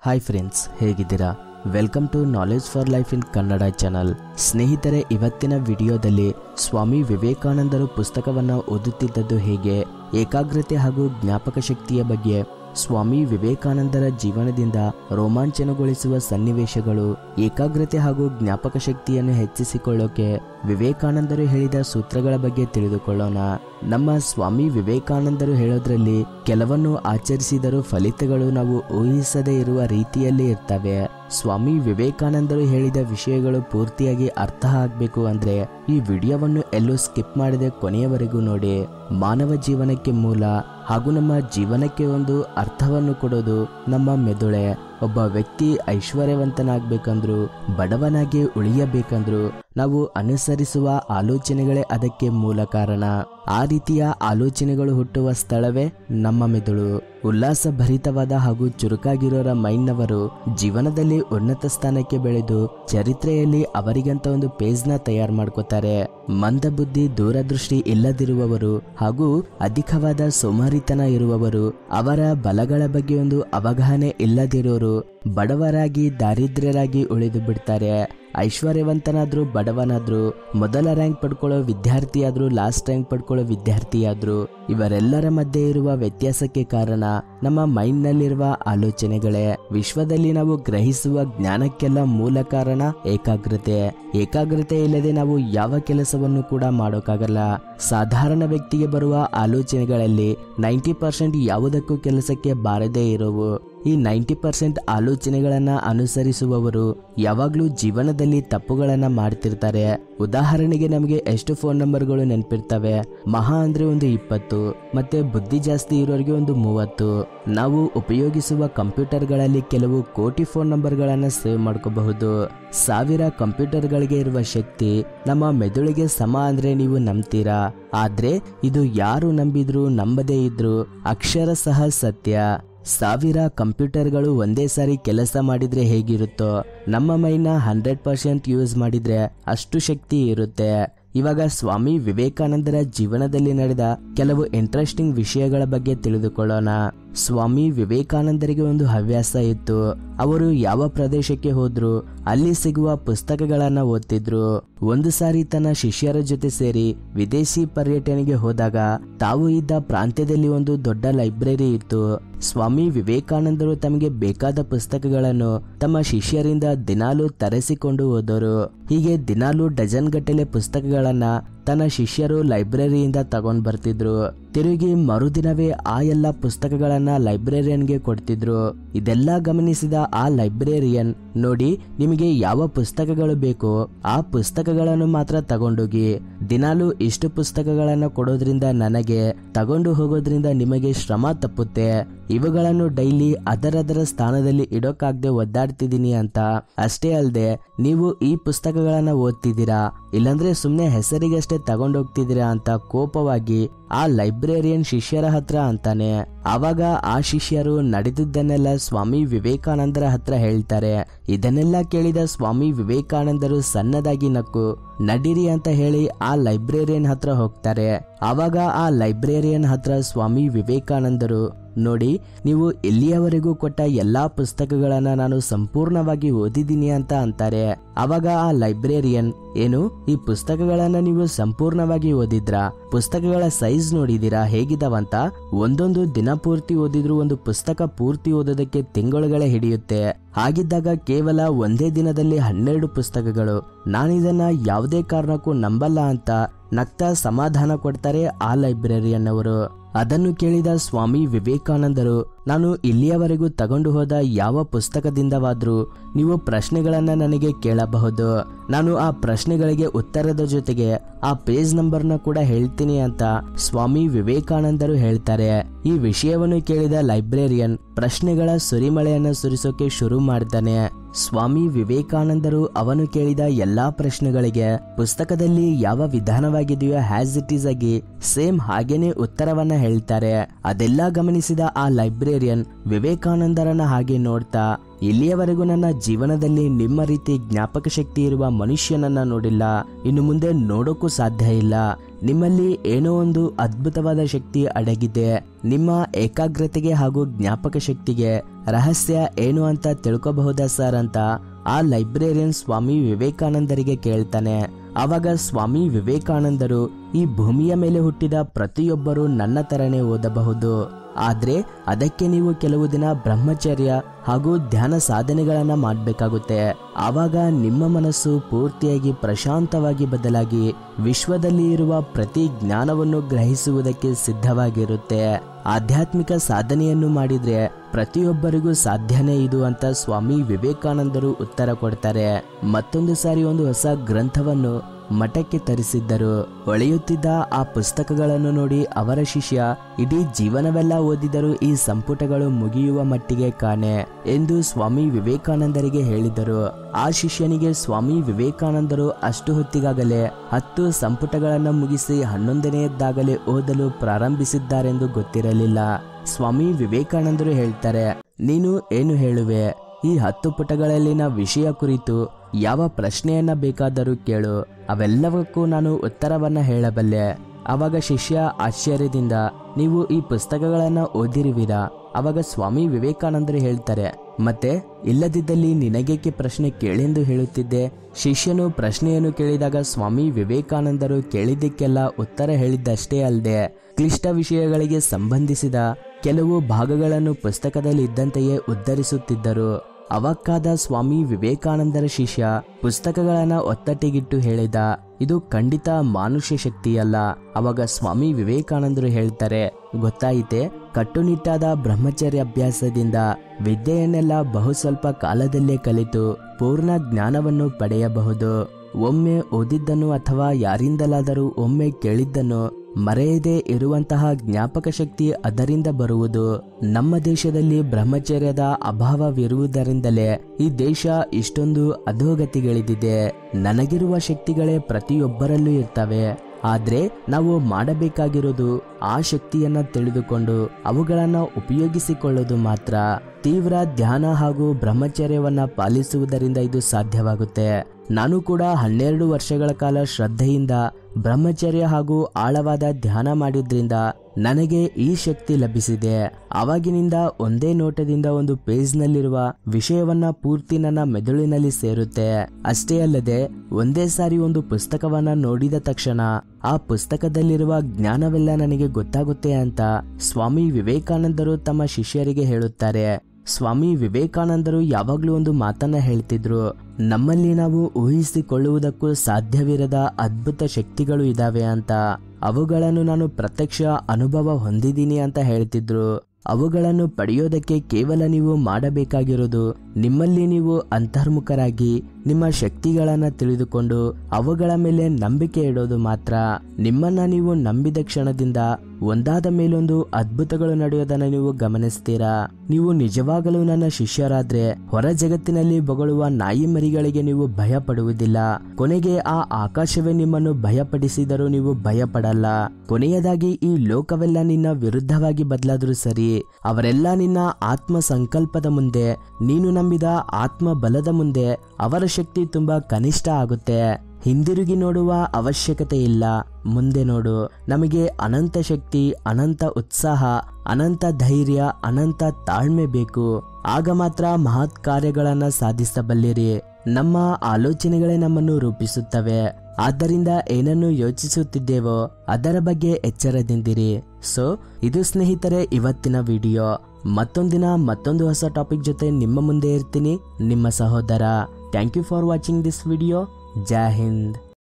hi friends ಹೇಗಿದ್ದೀರಾ welcome to knowledge for life in Kannada channel ಸ್ನೇಹಿತರೆ ಇವತ್ತಿನ ವಿಡಿಯೋದಲ್ಲಿ ಸ್ವಾಮಿ ವಿವೇಕಾನಂದರು ಪುಸ್ತಕವನ್ನು ಓದುತ್ತಿದ್ದದ್ದು ಹೇಗೆ ಏಕಾಗ್ರತೆ ಹಾಗೂ ಜ್ಞಾಪಕ ಶಕ್ತಿಯ ಬಗ್ಗೆ ಸ್ವಾಮಿ ವಿವೇಕಾನಂದರ ಜೀವನದಿಂದ ರೋಮಾಂಚನಗೊಳಿಸುವ ಸನ್ನಿವೇಶಗಳು ಏಕಾಗ್ರತೆ ಹಾಗೂ ಜ್ಞಾಪಕ ಶಕ್ತಿಯನ್ನು ಹೆಚ್ಚಿಸಿಕೊಳ್ಳೋಕೆ ವಿವೇಕಾನಂದರು ಹೇಳಿದ ಸೂತ್ರಗಳ ಬಗ್ಗೆ ತಿಳಿದುಕೊಳ್ಳೋಣ ನಮ್ಮ ಸ್ವಾಮಿ ವಿವೇಕಾನಂದರು ಹೇಳೋದ್ರಲ್ಲಿ ಕೆಲವನ್ನು ಆಚರಿಸಿದರೂ ಫಲಿತಗಳು ನಾವು ಊಹಿಸದೇ ಇರುವ ರೀತಿಯಲ್ಲಿ ಇರ್ತವೆ ಸ್ವಾಮಿ ವಿವೇಕಾನಂದರು ಹೇಳಿದ ವಿಷಯಗಳು ಪೂರ್ತಿಯಾಗಿ ಅರ್ಥ ಆಗಬೇಕು ಅಂದ್ರೆ ಈ ವಿಡಿಯೋವನ್ನು ಎಲ್ಲೂ ಸ್ಕಿಪ್ ಮಾಡದೆ ಕೊನೆಯವರೆಗೂ ನೋಡಿ ಮಾನವ ಜೀವನಕ್ಕೆ ಮೂಲ ಹಾಗೂ ನಮ್ಮ ಜೀವನಕ್ಕೆ ಒಂದು ಅರ್ಥವನ್ನು ಕೊಡೋದು ನಮ್ಮ ಮೆದುಳೆ ಒಬ್ಬ ವ್ಯಕ್ತಿ ಐಶ್ವರ್ಯವಂತನಾಗಬೇಕಂದ್ರು ಬಡವನಾಗಿ ಉಳಿಯಬೇಕಂದ್ರು ನಾವು ಅನುಸರಿಸುವ ಆಲೋಚನೆಗಳೇ ಅದಕ್ಕೆ ಮೂಲ ಕಾರಣ ಆ ರೀತಿಯ ಆಲೋಚನೆಗಳು ಹುಟ್ಟುವ ಸ್ಥಳವೇ ನಮ್ಮ ಮೆದುಳು ಉಲ್ಲಾಸ ಭರಿತವಾದ ಹಾಗೂ ಚುರುಕಾಗಿರೋರ ಮೈಂಡ್ನವರು ಜೀವನದಲ್ಲಿ ಉನ್ನತ ಸ್ಥಾನಕ್ಕೆ ಬೆಳೆದು ಚರಿತ್ರೆಯಲ್ಲಿ ಅವರಿಗಂತ ಒಂದು ಪೇಜ್ನ ತಯಾರು ಮಾಡ್ಕೋತಾರೆ ಮಂದ ಬುದ್ಧಿ ದೂರದೃಷ್ಟಿ ಇಲ್ಲದಿರುವವರು ಹಾಗೂ ಅಧಿಕವಾದ ಸೋಮಾರಿತನ ಇರುವವರು ಅವರ ಬಲಗಳ ಬಗ್ಗೆ ಒಂದು ಅವಗಾಹನೆ ಇಲ್ಲದಿರೋರು ಬಡವರಾಗಿ ದಾರಿದ್ರ್ಯರಾಗಿ ಉಳಿದು ಬಿಡ್ತಾರೆ ಐಶ್ವರ್ಯವಂತನಾದ್ರೂ ಬಡವನಾದ್ರೂ ಮೊದಲ ರ್ಯಾಂಕ್ ಪಡ್ಕೊಳ್ಳೋ ವಿದ್ಯಾರ್ಥಿಯಾದ್ರೂ ಲಾಸ್ಟ್ ರ್ಯಾಂಕ್ ಪಡ್ಕೊಳ್ಳೋ ವಿದ್ಯಾರ್ಥಿಯಾದ್ರೂ ಇವರೆಲ್ಲರ ಮಧ್ಯೆ ಇರುವ ವ್ಯತ್ಯಾಸಕ್ಕೆ ಕಾರಣ ನಮ್ಮ ಮೈಂಡ್ನಲ್ಲಿರುವ ಆಲೋಚನೆಗಳೇ ವಿಶ್ವದಲ್ಲಿ ನಾವು ಗ್ರಹಿಸುವ ಜ್ಞಾನಕ್ಕೆಲ್ಲ ಮೂಲ ಕಾರಣ ಏಕಾಗ್ರತೆ ಏಕಾಗ್ರತೆ ಇಲ್ಲದೆ ನಾವು ಯಾವ ಕೆಲಸವನ್ನು ಕೂಡ ಮಾಡೋಕ್ಕಾಗಲ್ಲ ಸಾಧಾರಣ ವ್ಯಕ್ತಿಗೆ ಬರುವ ಆಲೋಚನೆಗಳಲ್ಲಿ ನೈಂಟಿ ಪರ್ಸೆಂಟ್ ಯಾವುದಕ್ಕೂ ಕೆಲಸಕ್ಕೆ ಬಾರದೇ ಇರೋವು ಈ ನೈಂಟಿ ಪರ್ಸೆಂಟ್ ಆಲೋಚನೆಗಳನ್ನ ಅನುಸರಿಸುವವರು ಯಾವಾಗಲೂ ಜೀವನದಲ್ಲಿ ತಪ್ಪುಗಳನ್ನ ಮಾಡ್ತಿರ್ತಾರೆ ಉದಾಹರಣೆಗೆ ನಮಗೆ ಎಷ್ಟು ಫೋನ್ ನಂಬರ್ಗಳು ನೆನಪಿರ್ತವೆ ಮಹಾ ಅಂದ್ರೆ ಒಂದು ಇಪ್ಪತ್ತು ಮತ್ತೆ ಬುದ್ಧಿ ಜಾಸ್ತಿ ಇರೋರಿಗೆ ಒಂದು ಮೂವತ್ತು ನಾವು ಉಪಯೋಗಿಸುವ ಕಂಪ್ಯೂಟರ್ಗಳಲ್ಲಿ ಕೆಲವು ಕೋಟಿ ಫೋನ್ ನಂಬರ್ಗಳನ್ನ ಸೇವ್ ಮಾಡ್ಕೋಬಹುದು ಸಾವಿರ ಕಂಪ್ಯೂಟರ್ಗಳಿಗೆ ಇರುವ ಶಕ್ತಿ ನಮ್ಮ ಮೆದುಳಿಗೆ ಸಮ ಅಂದ್ರೆ ನೀವು ನಂಬ್ತೀರಾ ಆದ್ರೆ ಇದು ಯಾರು ನಂಬಿದ್ರು ನಂಬದೇ ಇದ್ರು ಅಕ್ಷರ ಸಹ ಸತ್ಯ ಸಾವಿರ ಕಂಪ್ಯೂಟರ್ಗಳು ಒಂದೇ ಸಾರಿ ಕೆಲಸ ಮಾಡಿದ್ರೆ ಹೇಗಿರುತ್ತೋ ನಮ್ಮ ಮೈನ ಹಂಡ್ರೆಡ್ ಪರ್ಸೆಂಟ್ ಯೂಸ್ ಮಾಡಿದ್ರೆ ಅಷ್ಟು ಶಕ್ತಿ ಇರುತ್ತೆ ಇವಾಗ ಸ್ವಾಮಿ ವಿವೇಕಾನಂದರ ಜೀವನದಲ್ಲಿ ನಡೆದ ಕೆಲವು ಇಂಟ್ರೆಸ್ಟಿಂಗ್ ವಿಷಯಗಳ ಬಗ್ಗೆ ತಿಳಿದುಕೊಳ್ಳೋಣ ಸ್ವಾಮಿ ವಿವೇಕಾನಂದರಿಗೆ ಒಂದು ಹವ್ಯಾಸ ಇತ್ತು ಅವರು ಯಾವ ಪ್ರದೇಶಕ್ಕೆ ಹೋದ್ರು ಅಲ್ಲಿ ಸಿಗುವ ಪುಸ್ತಕಗಳನ್ನ ಓದ್ತಿದ್ರು ಒಂದು ಸಾರಿ ತನ್ನ ಶಿಷ್ಯರ ಜೊತೆ ಸೇರಿ ವಿದೇಶಿ ಪರ್ಯಟನೆಗೆ ಹೋದಾಗ ತಾವು ಇದ್ದ ಪ್ರಾಂತ್ಯದಲ್ಲಿ ಒಂದು ದೊಡ್ಡ ಲೈಬ್ರರಿ ಇತ್ತು ಸ್ವಾಮಿ ವಿವೇಕಾನಂದರು ತಮಗೆ ಬೇಕಾದ ಪುಸ್ತಕಗಳನ್ನು ತಮ್ಮ ಶಿಷ್ಯರಿಂದ ದಿನಾಲೂ ತರಿಸಿಕೊಂಡು ಹೋದರು ಹೀಗೆ ದಿನಾಲೂ ಡಜನ್ ಗಟ್ಟಲೆ ಪುಸ್ತಕಗಳನ್ನ ತನ್ನ ಶಿಷ್ಯರು ಲೈಬ್ರರಿಯಿಂದ ತಗೊಂಡ್ ಬರ್ತಿದ್ರು ತಿರುಗಿ ಮರುದಿನವೇ ಆ ಎಲ್ಲ ಪುಸ್ತಕಗಳನ್ನ ಲೈಬ್ರರಿಯನ್ಗೆ ಕೊಡ್ತಿದ್ರು ಇದೆಲ್ಲ ಗಮನಿಸಿದ ಆ ಲೈಬ್ರೇರಿಯನ್ ನೋಡಿ ನಿಮಗೆ ಯಾವ ಪುಸ್ತಕಗಳು ಬೇಕೋ ಆ ಪುಸ್ತಕಗಳನ್ನು ಮಾತ್ರ ತಗೊಂಡೋಗಿ ದಿನಾಲು ಇಷ್ಟು ಪುಸ್ತಕಗಳನ್ನು ಕೊಡೋದ್ರಿಂದ ನನಗೆ ತಗೊಂಡು ಹೋಗೋದ್ರಿಂದ ನಿಮಗೆ ಶ್ರಮ ತಪ್ಪುತ್ತೆ ಇವುಗಳನ್ನು ಡೈಲಿ ಅದರದರ ಸ್ಥಾನದಲ್ಲಿ ಇಡೋಕಾಗ್ದೆ ಒದ್ದಾಡ್ತಿದ್ದೀನಿ ಅಂತ ಅಷ್ಟೇ ಅಲ್ಲದೆ ನೀವು ಈ ಪುಸ್ತಕಗಳನ್ನ ಓದ್ತಿದ್ದೀರಾ ಇಲ್ಲಾಂದ್ರೆ ಸುಮ್ಮನೆ ಹೆಸರಿಗಷ್ಟೇ ತಗೊಂಡೋಗ್ತಿದ್ದೀರಾ ಅಂತ ಕೋಪವಾಗಿ ಆ ಲೈಬ್ರೇರಿಯನ್ ಶಿಷ್ಯರ ಹತ್ರ ಅಂತಾನೆ ಆವಾಗ ಆ ಶಿಷ್ಯರು ನಡೆದಿದ್ದನ್ನೆಲ್ಲ ಸ್ವಾಮಿ ವಿವೇಕಾನಂದರ ಹತ್ರ ಹೇಳ್ತಾರೆ ಇದನ್ನೆಲ್ಲ ಕೇಳಿದ ಸ್ವಾಮಿ ವಿವೇಕಾನಂದರು ಸಣ್ಣದಾಗಿ ನಕ್ಕು ನಡೀರಿ ಅಂತ ಹೇಳಿ ಆ ಲೈಬ್ರೇರಿಯನ್ ಹತ್ರ ಹೋಗ್ತಾರೆ ಆವಾಗ ಆ ಲೈಬ್ರೇರಿಯನ್ ಹತ್ರ ಸ್ವಾಮಿ ವಿವೇಕಾನಂದರು ನೋಡಿ ನೀವು ಇಲ್ಲಿಯವರೆಗೂ ಕೊಟ್ಟ ಎಲ್ಲಾ ಪುಸ್ತಕಗಳನ್ನ ನಾನು ಸಂಪೂರ್ಣವಾಗಿ ಓದಿದ್ದೀನಿ ಅಂತ ಅಂತಾರೆ ಅವಾಗ ಆ ಲೈಬ್ರೇರಿಯನ್ ಏನು ಈ ಪುಸ್ತಕಗಳನ್ನ ನೀವು ಸಂಪೂರ್ಣವಾಗಿ ಓದಿದ್ರಾ ಪುಸ್ತಕಗಳ ಸೈಜ್ ನೋಡಿದೀರಾ ಹೇಗಿದಾವಂತ ಒಂದೊಂದು ದಿನ ಪೂರ್ತಿ ಓದಿದ್ರು ಒಂದು ಪುಸ್ತಕ ಪೂರ್ತಿ ಓದೋದಕ್ಕೆ ತಿಂಗಳುಗಳೇ ಹಿಡಿಯುತ್ತೆ ಹಾಗಿದ್ದಾಗ ಕೇವಲ ಒಂದೇ ದಿನದಲ್ಲಿ ಹನ್ನೆರಡು ಪುಸ್ತಕಗಳು ನಾನಿದನ್ನ ಯಾವುದೇ ಕಾರಣಕ್ಕೂ ನಂಬಲ್ಲ ಅಂತ ನಗ್ತಾ ಸಮಾಧಾನ ಕೊಡ್ತಾರೆ ಆ ಲೈಬ್ರರಿಯನ್ ಅವರು ಅದನ್ನು ಕೇಳಿದ ಸ್ವಾಮಿ ವಿವೇಕಾನಂದರು ನಾನು ಇಲ್ಲಿಯವರೆಗೂ ತಗೊಂಡು ಹೋದ ಯಾವ ಪುಸ್ತಕದಿಂದವಾದ್ರೂ ನೀವು ಪ್ರಶ್ನೆಗಳನ್ನ ನನಗೆ ಕೇಳಬಹುದು ನಾನು ಆ ಪ್ರಶ್ನೆಗಳಿಗೆ ಉತ್ತರದ ಜೊತೆಗೆ ಆ ಪೇಜ್ ನಂಬರ್ನ ಕೂಡ ಹೇಳ್ತೀನಿ ಅಂತ ಸ್ವಾಮಿ ವಿವೇಕಾನಂದರು ಹೇಳ್ತಾರೆ ಈ ವಿಷಯವನ್ನು ಕೇಳಿದ ಲೈಬ್ರೇರಿಯನ್ ಪ್ರಶ್ನೆಗಳ ಸುರಿಮಳೆಯನ್ನ ಸುರಿಸೋಕೆ ಶುರು ಮಾಡ್ತಾನೆ ಸ್ವಾಮಿ ವಿವೇಕಾನಂದರು ಅವನು ಕೇಳಿದ ಎಲ್ಲಾ ಪ್ರಶ್ನೆಗಳಿಗೆ ಪುಸ್ತಕದಲ್ಲಿ ಯಾವ ವಿಧಾನವಾಗಿದೆಯೋ ಹ್ಯಾಸ್ ಇಟ್ ಈಸ್ ಆಗಿ ಸೇಮ್ ಹಾಗೇನೆ ಉತ್ತರವನ್ನ ಹೇಳ್ತಾರೆ ಅದೆಲ್ಲ ಗಮನಿಸಿದ ಆ ಲೈಬ್ರೇರಿಯನ್ ವಿವೇಕಾನಂದರನ್ನ ಹಾಗೆ ನೋಡ್ತಾ ಇಲ್ಲಿಯವರೆಗೂ ನನ್ನ ಜೀವನದಲ್ಲಿ ನಿಮ್ಮ ರೀತಿ ಜ್ಞಾಪಕ ಶಕ್ತಿ ಇರುವ ಮನುಷ್ಯನನ್ನ ನೋಡಿಲ್ಲ ಇನ್ನು ಮುಂದೆ ನೋಡೋಕ್ಕೂ ಸಾಧ್ಯ ಇಲ್ಲ ನಿಮ್ಮಲ್ಲಿ ಏನೋ ಒಂದು ಅದ್ಭುತವಾದ ಶಕ್ತಿ ಅಡಗಿದೆ ನಿಮ್ಮ ಏಕಾಗ್ರತೆಗೆ ಹಾಗೂ ಜ್ಞಾಪಕ ಶಕ್ತಿಗೆ ರಹಸ್ಯ ಏನು ಅಂತ ತಿಳ್ಕೋಬಹುದಾ ಸರ್ ಅಂತ ಆ ಲೈಬ್ರೇರಿಯನ್ ಸ್ವಾಮಿ ವಿವೇಕಾನಂದರಿಗೆ ಕೇಳ್ತಾನೆ ಆವಾಗ ಸ್ವಾಮಿ ವಿವೇಕಾನಂದರು ಈ ಭೂಮಿಯ ಮೇಲೆ ಹುಟ್ಟಿದ ಪ್ರತಿಯೊಬ್ಬರೂ ನನ್ನ ತರನೇ ಓದಬಹುದು ಆದ್ರೆ ಅದಕ್ಕೆ ನೀವು ಕೆಲವು ದಿನ ಬ್ರಹ್ಮಚರ್ಯ ಹಾಗೂ ಧ್ಯಾನ ಸಾಧನೆಗಳನ್ನ ಮಾಡಬೇಕಾಗುತ್ತೆ ಆವಾಗ ನಿಮ್ಮ ಮನಸ್ಸು ಪೂರ್ತಿಯಾಗಿ ಪ್ರಶಾಂತವಾಗಿ ಬದಲಾಗಿ ವಿಶ್ವದಲ್ಲಿ ಇರುವ ಪ್ರತಿ ಜ್ಞಾನವನ್ನು ಗ್ರಹಿಸುವುದಕ್ಕೆ ಸಿದ್ಧವಾಗಿರುತ್ತೆ ಆಧ್ಯಾತ್ಮಿಕ ಸಾಧನೆಯನ್ನು ಮಾಡಿದ್ರೆ ಪ್ರತಿಯೊಬ್ಬರಿಗೂ ಸಾಧ್ಯನೇ ಇದು ಅಂತ ಸ್ವಾಮಿ ವಿವೇಕಾನಂದರು ಉತ್ತರ ಕೊಡ್ತಾರೆ ಮತ್ತೊಂದು ಸಾರಿ ಒಂದು ಹೊಸ ಗ್ರಂಥವನ್ನು ಮಠಕ್ಕೆ ತರಿಸಿದ್ದರು ಹೊಳೆಯುತ್ತಿದ್ದ ಆ ಪುಸ್ತಕಗಳನ್ನು ನೋಡಿ ಅವರ ಶಿಷ್ಯ ಇಡೀ ಜೀವನವೆಲ್ಲ ಓದಿದರೂ ಈ ಸಂಪುಟಗಳು ಮುಗಿಯುವ ಮಟ್ಟಿಗೆ ಕಾಣೆ ಎಂದು ಸ್ವಾಮಿ ವಿವೇಕಾನಂದರಿಗೆ ಹೇಳಿದರು ಆ ಶಿಷ್ಯನಿಗೆ ಸ್ವಾಮಿ ವಿವೇಕಾನಂದರು ಅಷ್ಟು ಹೊತ್ತಿಗಾಗಲೇ ಹತ್ತು ಸಂಪುಟಗಳನ್ನು ಮುಗಿಸಿ ಹನ್ನೊಂದನೆಯದ್ದಾಗಲೇ ಓದಲು ಪ್ರಾರಂಭಿಸಿದ್ದಾರೆಂದು ಗೊತ್ತಿರಲಿಲ್ಲ ಸ್ವಾಮಿ ವಿವೇಕಾನಂದರು ಹೇಳ್ತಾರೆ ನೀನು ಏನು ಹೇಳುವೆ ಈ ಹತ್ತು ಪುಟಗಳಲ್ಲಿನ ವಿಷಯ ಕುರಿತು ಯಾವ ಪ್ರಶ್ನೆಯನ್ನ ಬೇಕಾದರೂ ಕೇಳು ಅವೆಲ್ಲವಕ್ಕೂ ನಾನು ಉತ್ತರವನ್ನ ಹೇಳಬಲ್ಲೆ ಅವಾಗ ಶಿಷ್ಯ ಆಶ್ಚರ್ಯದಿಂದ ನೀವು ಈ ಪುಸ್ತಕಗಳನ್ನ ಓದಿರುವಿರಾ ಅವಾಗ ಸ್ವಾಮಿ ವಿವೇಕಾನಂದರು ಹೇಳ್ತಾರೆ ಮತ್ತೆ ಇಲ್ಲದಿದ್ದಲ್ಲಿ ನಿನಗೇಕೆ ಪ್ರಶ್ನೆ ಕೇಳೆಂದು ಹೇಳುತ್ತಿದ್ದೆ ಶಿಷ್ಯನು ಪ್ರಶ್ನೆಯನ್ನು ಕೇಳಿದಾಗ ಸ್ವಾಮಿ ವಿವೇಕಾನಂದರು ಕೇಳಿದ್ದಕ್ಕೆಲ್ಲ ಉತ್ತರ ಹೇಳಿದ್ದಷ್ಟೇ ಅಲ್ಲದೆ ಕ್ಲಿಷ್ಟ ವಿಷಯಗಳಿಗೆ ಸಂಬಂಧಿಸಿದ ಕೆಲವು ಭಾಗಗಳನ್ನು ಪುಸ್ತಕದಲ್ಲಿ ಇದ್ದಂತೆಯೇ ಉದ್ಧರಿಸುತ್ತಿದ್ದರು ಅವಕ್ಕಾದ ಸ್ವಾಮಿ ವಿವೇಕಾನಂದರ ಶಿಷ್ಯ ಪುಸ್ತಕಗಳನ್ನ ಒತ್ತಟ್ಟಿಗಿಟ್ಟು ಹೇಳಿದ ಇದು ಖಂಡಿತ ಮಾನುಷ್ಯ ಶಕ್ತಿಯಲ್ಲ ಅವಾಗ ಸ್ವಾಮಿ ವಿವೇಕಾನಂದರು ಹೇಳ್ತಾರೆ ಗೊತ್ತಾಯಿತೆ ಕಟ್ಟುನಿಟ್ಟಾದ ಬ್ರಹ್ಮಚರ್ಯ ಅಭ್ಯಾಸದಿಂದ ವಿದ್ಯೆಯನ್ನೆಲ್ಲ ಬಹು ಸ್ವಲ್ಪ ಕಾಲದಲ್ಲೇ ಕಲಿತು ಪೂರ್ಣ ಜ್ಞಾನವನ್ನು ಪಡೆಯಬಹುದು ಒಮ್ಮೆ ಓದಿದ್ದನ್ನು ಅಥವಾ ಯಾರಿಂದಲಾದರೂ ಒಮ್ಮೆ ಕೇಳಿದ್ದನ್ನು ಮರೆಯದೇ ಇರುವಂತಹ ಜ್ಞಾಪಕ ಶಕ್ತಿ ಅದರಿಂದ ಬರುವುದು ನಮ್ಮ ದೇಶದಲ್ಲಿ ಬ್ರಹ್ಮಚರ್ಯದ ಅಭಾವವಿರುವುದರಿಂದಲೇ ಈ ದೇಶ ಇಷ್ಟೊಂದು ಅಧೋಗತಿಗಳಿದಿದೆ ನನಗಿರುವ ಶಕ್ತಿಗಳೇ ಪ್ರತಿಯೊಬ್ಬರಲ್ಲೂ ಇರ್ತವೆ ಆದ್ರೆ ನಾವು ಮಾಡಬೇಕಾಗಿರೋದು ಆ ಶಕ್ತಿಯನ್ನ ತಿಳಿದುಕೊಂಡು ಅವುಗಳನ್ನ ಉಪಯೋಗಿಸಿಕೊಳ್ಳೋದು ಮಾತ್ರ ತೀವ್ರ ಧ್ಯಾನ ಹಾಗೂ ಬ್ರಹ್ಮಚರ್ಯವನ್ನ ಪಾಲಿಸುವುದರಿಂದ ಇದು ಸಾಧ್ಯವಾಗುತ್ತೆ ನಾನು ಕೂಡ ಹನ್ನೆರಡು ವರ್ಷಗಳ ಕಾಲ ಶ್ರದ್ಧೆಯಿಂದ ಬ್ರಹ್ಮಚರ್ಯ ಹಾಗೂ ಆಳವಾದ ಧ್ಯಾನ ಮಾಡಿದ್ರಿಂದ ನನಗೆ ಈ ಶಕ್ತಿ ಲಭಿಸಿದೆ ಆವಾಗಿನಿಂದ ಒಂದೇ ನೋಟದಿಂದ ಒಂದು ಪೇಜ್ನಲ್ಲಿರುವ ವಿಷಯವನ್ನ ಪೂರ್ತಿ ನನ್ನ ಮೆದುಳಿನಲ್ಲಿ ಸೇರುತ್ತೆ ಅಷ್ಟೇ ಅಲ್ಲದೆ ಒಂದೇ ಸಾರಿ ಒಂದು ಪುಸ್ತಕವನ್ನ ನೋಡಿದ ತಕ್ಷಣ ಆ ಪುಸ್ತಕದಲ್ಲಿರುವ ಜ್ಞಾನವೆಲ್ಲ ನನಗೆ ಗೊತ್ತಾಗುತ್ತೆ ಅಂತ ಸ್ವಾಮಿ ವಿವೇಕಾನಂದರು ತಮ್ಮ ಶಿಷ್ಯರಿಗೆ ಹೇಳುತ್ತಾರೆ ಸ್ವಾಮಿ ವಿವೇಕಾನಂದರು ಯಾವಾಗಲೂ ಒಂದು ಮಾತನ್ನ ಹೇಳ್ತಿದ್ರು ನಮ್ಮಲ್ಲಿ ನಾವು ಊಹಿಸಿಕೊಳ್ಳುವುದಕ್ಕೂ ಸಾಧ್ಯವಿರದ ಅದ್ಭುತ ಶಕ್ತಿಗಳು ಇದಾವೆ ಅಂತ ಅವುಗಳನ್ನು ನಾನು ಪ್ರತ್ಯಕ್ಷ ಅನುಭವ ಹೊಂದಿದ್ದೀನಿ ಅಂತ ಹೇಳ್ತಿದ್ರು ಅವುಗಳನ್ನು ಪಡೆಯೋದಕ್ಕೆ ಕೇವಲ ನೀವು ಮಾಡಬೇಕಾಗಿರೋದು ನಿಮ್ಮಲ್ಲಿ ನೀವು ಅಂತರ್ಮುಖರಾಗಿ ನಿಮ್ಮ ಶಕ್ತಿಗಳನ್ನ ತಿಳಿದುಕೊಂಡು ಅವುಗಳ ಮೇಲೆ ನಂಬಿಕೆ ಇಡೋದು ಮಾತ್ರ ನಿಮ್ಮನ್ನ ನೀವು ನಂಬಿದ ಕ್ಷಣದಿಂದ ಒಂದಾದ ಮೇಲೊಂದು ಅದ್ಭುತಗಳು ನಡೆಯೋದನ್ನ ನೀವು ಗಮನಿಸ್ತೀರಾ ನೀವು ನಿಜವಾಗಲೂ ನನ್ನ ಶಿಷ್ಯರಾದ್ರೆ ಹೊರ ಜಗತ್ತಿನಲ್ಲಿ ಬೊಗಳುವ ನಾಯಿ ಮರಿಗಳಿಗೆ ನೀವು ಭಯ ಪಡುವುದಿಲ್ಲ ಕೊನೆಗೆ ಆ ಆಕಾಶವೇ ನಿಮ್ಮನ್ನು ಭಯಪಡಿಸಿದರೂ ನೀವು ಭಯ ಪಡಲ್ಲ ಕೊನೆಯದಾಗಿ ಈ ಲೋಕವೆಲ್ಲ ನಿನ್ನ ವಿರುದ್ಧವಾಗಿ ಬದಲಾದರೂ ಸರಿ ಅವರೆಲ್ಲ ನಿನ್ನ ಆತ್ಮ ಸಂಕಲ್ಪದ ಮುಂದೆ ನೀನು ನಂಬಿದ ಆತ್ಮ ಬಲದ ಮುಂದೆ ಅವರ ಶಕ್ತಿ ತುಂಬಾ ಕನಿಷ್ಠ ಆಗುತ್ತೆ ಹಿಂದಿರುಗಿ ನೋಡುವ ಅವಶ್ಯಕತೆ ಇಲ್ಲ ಮುಂದೆ ನೋಡು ನಮಗೆ ಅನಂತ ಶಕ್ತಿ ಅನಂತ ಉತ್ಸಾಹ ಅನಂತ ಧೈರ್ಯ ಅನಂತ ತಾಳ್ಮೆ ಬೇಕು ಆಗ ಮಾತ್ರ ಮಹತ್ ಕಾರ್ಯಗಳನ್ನ ಸಾಧಿಸಬಲ್ಲಿರಿ ನಮ್ಮ ಆಲೋಚನೆಗಳೇ ನಮ್ಮನ್ನು ರೂಪಿಸುತ್ತವೆ ಆದ್ದರಿಂದ ಏನನ್ನು ಯೋಚಿಸುತ್ತಿದ್ದೇವೋ ಅದರ ಬಗ್ಗೆ ಎಚ್ಚರದಿಂದಿರಿ ಸೊ ಇದು ಸ್ನೇಹಿತರೆ ಇವತ್ತಿನ ವಿಡಿಯೋ ಮತ್ತೊಂದಿನ ಮತ್ತೊಂದು ಹೊಸ ಟಾಪಿಕ್ ಜೊತೆ ನಿಮ್ಮ ಮುಂದೆ ಇರ್ತೀನಿ ನಿಮ್ಮ ಸಹೋದರ thank you for watching this video ಜೈ ಹಿಂದ್